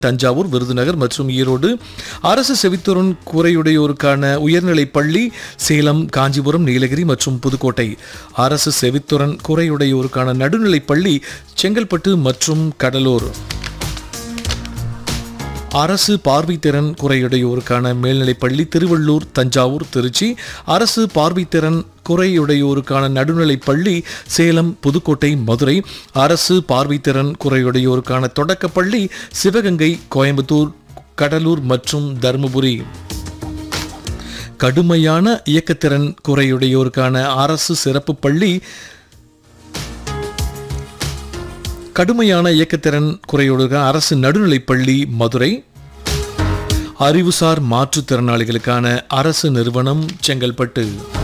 தஞ்சாவூர் விருதுநகர் மற்றும் ஈரோடு அரசு செவித்துறன் குறையுடையோருக்கான உயர்நிலைப் பள்ளி சேலம் காஞ்சிபுரம் நீலகிரி மற்றும் புதுக்கோட்டை அரசு செவித்துறன் குறையுடையோருக்கான நடுநிலைப் பள்ளி செங்கல்பட்டு மற்றும் கடலூர் அரசு பார்வைத்திறன் குறையுடையோருக்கான மேல்நிலைப் பள்ளி திருவள்ளூர் தஞ்சாவூர் திருச்சி அரசு பார்வைத்திறன் குறையுடையோருக்கான நடுநிலைப் பள்ளி சேலம் புதுக்கோட்டை மதுரை அரசு பார்வைத்திறன் குறையுடையோருக்கான தொடக்கப் பள்ளி சிவகங்கை கோயம்புத்தூர் கடலூர் மற்றும் தருமபுரி கடுமையான இயக்கத்திறன் குறையுடையோருக்கான அரசு சிறப்பு பள்ளி கடுமையான இயக்கத்திறன் குறையோடுக்கான அரசு நடுநிலைப் பள்ளி மதுரை அறிவுசார் மாற்றுத்திறனாளிகளுக்கான அரசு நிறுவனம் செங்கல்பட்டு